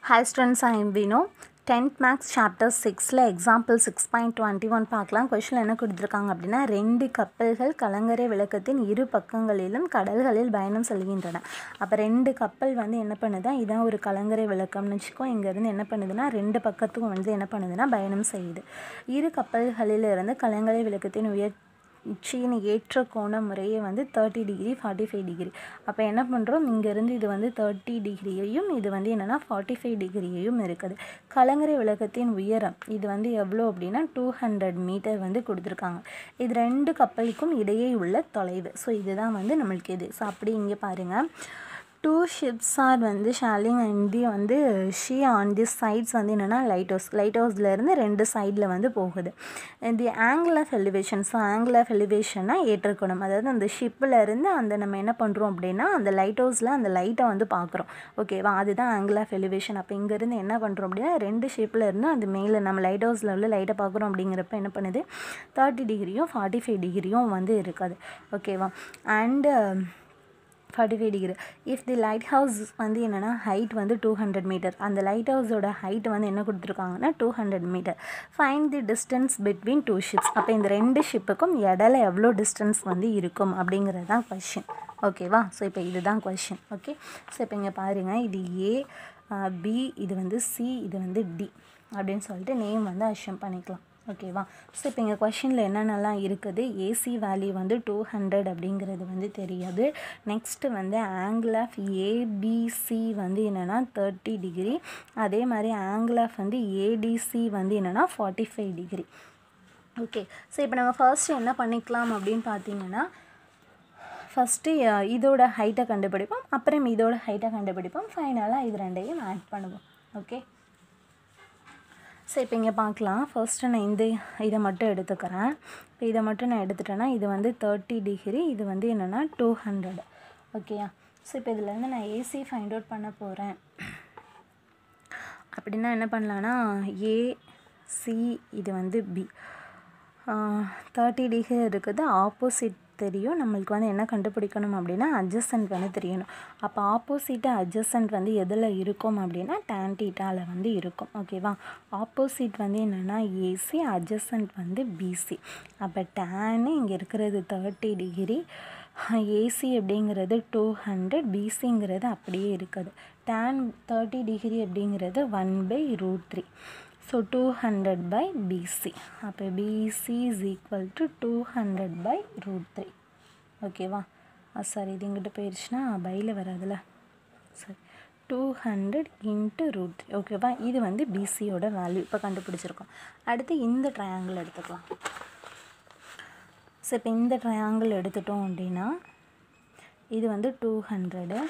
hi students I'm Vino tenth maths chapter சிக்ஸில் example six point twenty one பார்க்கலாம் question என்ன கொடுத்துருக்காங்க அப்படின்னா ரெண்டு கப்பல்கள் கலங்கரை விளக்கத்தின் இரு பக்கங்களிலும் கடல்களில் பயணம் செல்கின்றன அப்போ ரெண்டு கப்பல் வந்து என்ன பண்ணுதா இதான் ஒரு கலங்கரை விளக்கம்னு வச்சுக்கோ இங்கேருந்து என்ன பண்ணுதுன்னா ரெண்டு பக்கத்துக்கும் வந்து என்ன பண்ணுதுன்னா பயணம் செய்யுது இரு கப்பல்களிலிருந்து கலங்கரை விளக்கத்தின் உயர் உச்சியின் ஏற்ற கோண முறையே வந்து thirty degree forty five degree அப்போ என்ன பண்ணுறோம் இங்கேருந்து இது வந்து தேர்ட்டி டிகிரியையும் இது வந்து என்னென்னா ஃபார்ட்டி ஃபைவ் டிகிரியையும் இருக்குது கலங்கரை விளக்கத்தின் உயரம் இது வந்து எவ்வளோ அப்படின்னா டூ ஹண்ட்ரட் மீட்டர் வந்து கொடுத்துருக்காங்க இது ரெண்டு கப்பலுக்கும் இடையே உள்ள தொலைவு ஸோ இதுதான் வந்து நம்மளுக்கு இது ஸோ அப்படி இங்கே பாருங்கள் டூ ஷிப்ஸ் ஆர் வந்து ஷாலிங் அண்ட் தி வந்து ஷி ஆன் தி சைட்ஸ் வந்து என்னென்னா லைட் ஹவுஸ் லைட் ஹவுஸ்லேருந்து ரெண்டு சைடில் வந்து போகுது the angle of elevation so angle of எலிவேஷன்னா ஏற்றுக்கணும் அதாவது அந்த ஷிப்பில் இருந்து அந்த நம்ம என்ன பண்ணுறோம் அப்படின்னா அந்த லைட் ஹவுஸில் அந்த லைட்டை வந்து பார்க்குறோம் ஓகேவா அதுதான் ஆங்கிள் ஆஃப் எலிவேஷன் அப்போ இங்கேருந்து என்ன பண்ணுறோம் அப்படின்னா ரெண்டு ஷிப்பில் இருந்து அந்த மேலே நம்ம லைட் ஹவுஸில் உள்ள லைட்டை பார்க்குறோம் அப்படிங்கிறப்ப என்ன பண்ணுது தேர்ட்டி டிகிரியும் ஃபார்ட்டி ஃபைவ் டிகிரியும் வந்து இருக்காது ஓகேவா and forty five degree if the lighthouse வந்து என்னென்னா ஹைட் வந்து டூ ஹண்ட்ரட் மீட்டர் அந்த லைட் ஹவுஸோட ஹைட் வந்து என்ன கொடுத்துருக்காங்கன்னா two hundred metre fine the distance between two ships அப்போ இந்த ரெண்டு ஷிப்புக்கும் இடையில எவ்வளோ டிஸ்டன்ஸ் வந்து இருக்கும் அப்படிங்கிறது தான் கொஷின் ஓகேவா ஸோ இப்போ இதுதான் கொஷின் ஓகே ஸோ இப்போ இங்கே பாருங்கள் இது ஏ பி இது வந்து சி இது வந்து டி அப்படின்னு சொல்லிட்டு நேம் வந்து அஷ்யம் பண்ணிக்கலாம் ஓகேவா ஸோ இப்போ இங்கே கொஷினில் என்னென்னலாம் இருக்குது ஏசி வேல்யூ வந்து டூ ஹண்ட்ரட் அப்படிங்கிறது வந்து தெரியாது நெக்ஸ்ட்டு வந்து ஆங்கிள் ஆஃப் ஏபிசி வந்து என்னென்னா தேர்ட்டி டிகிரி அதே மாதிரி ஆங்கிள் ஆஃப் வந்து ஏடிசி வந்து என்னென்னா forty five degree okay so இப்போ நம்ம ஃபர்ஸ்ட் என்ன பண்ணிக்கலாம் அப்படின்னு பார்த்தீங்கன்னா ஃபஸ்ட்டு இதோட ஹைட்டை கண்டுபிடிப்போம் அப்புறம் இதோட ஹைட்டை கண்டுபிடிப்போம் ஃபைனலாக இது ரெண்டையும் ஆட் பண்ணுவோம் ஓகே ஸோ இப்போ இங்கே பார்க்கலாம் ஃபர்ஸ்ட்டு நான் இந்த இதை மட்டும் எடுத்துக்கிறேன் இப்போ இதை மட்டும் நான் எடுத்துட்டேன்னா இது வந்து தேர்ட்டி டிகிரி இது வந்து என்னென்னா டூ ஹண்ட்ரட் ஓகேயா ஸோ இப்போ இதுலேருந்து நான் ஏசி ஃபைண்ட் அவுட் பண்ண போகிறேன் அப்படின்னா என்ன பண்ணலான்னா ஏ சி இது வந்து பி தேர்ட்டி டிகிரி இருக்குது ஆப்போசிட் தெரியும் நம்மளுக்கு வந்து என்ன கண்டுபிடிக்கணும் அப்படின்னா அட்ஜஸ்டன்ட் வந்து தெரியணும் அப்போ ஆப்போசிட்டு அட்ஜஸ்டன்ட் வந்து எதில் இருக்கும் அப்படின்னா டேன் டீட்டாவில் வந்து இருக்கும் ஓகேவா ஆப்போசிட் வந்து என்னென்னா ஏசி அட்ஜஸ்டன்ட் வந்து பிசி அப்போ டேனு இங்கே இருக்கிறது தேர்ட்டி டிகிரி ஏசி அப்படிங்கிறது டூ ஹண்ட்ரட் பிசிங்கிறது அப்படியே இருக்குது டேன் தேர்ட்டி டிகிரி அப்படிங்கிறது one by root three so two hundred by BC அப்போ BC is equal to two hundred by root three ஓகேவா சாரி இது இங்கிட்ட போயிடுச்சுன்னா பையில் வராதுல்ல சரி two hundred into root three ஓகேவா இது வந்து பிசியோட வேல்யூ இப்போ கண்டுபிடிச்சிருக்கோம் அடுத்து இந்த ட்ரையாங்கிள் எடுத்துக்கலாம் ஸோ இப்போ இந்த ட்ரையாங்கிள் எடுத்துட்டோம் அப்படின்னா இது வந்து டூ ஹண்ட்ரடு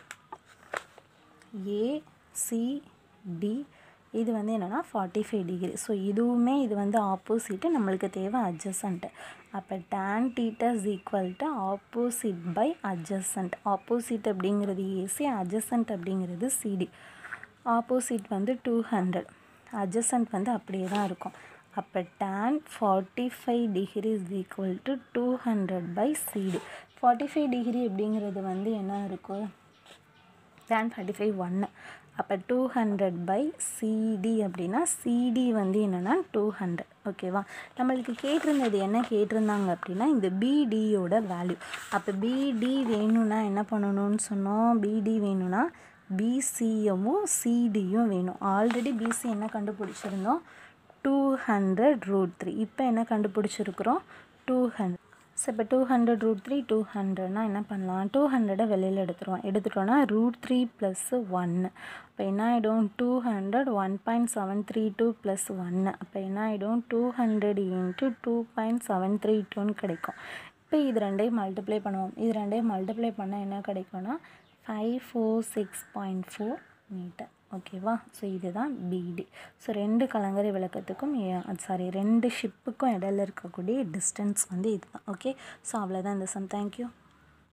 ஏசிடி இது வந்து என்னென்னா ஃபார்ட்டி ஃபைவ் டிகிரி ஸோ இதுவுமே இது வந்து ஆப்போசிட்டு நம்மளுக்கு தேவை அட்ஜசன்ட்டு அப்போ tan theta is equal to opposite by adjacent opposite அப்படிங்கிறது ஏசி அட்ஜசன்ட் அப்படிங்கிறது சிடி ஆப்போசிட் வந்து டூ ஹண்ட்ரட் அட்ஜசன்ட் வந்து அப்படியே தான் இருக்கும் அப்போ tan forty five degree is equal to two hundred by CD forty five degree அப்படிங்கிறது வந்து என்ன இருக்கும் டேன் ஃபார்ட்டி ஃபைவ் ஒன்று அப்போ டூ ஹண்ட்ரட் பை சிடி அப்படின்னா சிடி வந்து என்னென்னா டூ ஹண்ட்ரட் ஓகேவா நம்மளுக்கு கேட்டிருந்தது என்ன கேட்டிருந்தாங்க அப்படின்னா இந்த பிடியோட வேல்யூ அப்போ பிடி வேணும்னா என்ன பண்ணணும்னு சொன்னோம் பிடி வேணும்னா பிசியும் சிடியும் வேணும் ஆல்ரெடி பிசி என்ன கண்டுபிடிச்சிருந்தோம் டூ ஹண்ட்ரட் ரூட் த்ரீ இப்போ என்ன கண்டுபிடிச்சிருக்கிறோம் டூ ஹண்ட்ரட் ஸோ இப்போ two hundred root three two ஹண்ட்ரட்னா என்ன பண்ணலாம் டூ ஹண்ட்ரடை வெளியில் எடுத்துருவோம் எடுத்துட்டோன்னா ரூட் த்ரீ ப்ளஸ்ஸு ஒன்று இப்போ என்ன ஆகிடும் two hundred one point seven three two plus ஒன்று அப்போ என்ன ஆகிடும் two hundred into two point seven three டூன்னு கிடைக்கும் இப்போ இது ரெண்டையும் மல்டிப்ளை பண்ணுவோம் இது ரெண்டையும் மல்டிப்ளை பண்ணால் என்ன கிடைக்கும்னா five four six point four metre ஓகேவா ஸோ இதுதான் பிடி ஸோ ரெண்டு கலங்கரை விளக்கத்துக்கும் சாரி ரெண்டு ஷிப்புக்கும் இடையில இருக்கக்கூடிய டிஸ்டன்ஸ் வந்து இதுதான் ஓகே ஸோ அவ்வளோதான் இந்த சம் தேங்க்யூ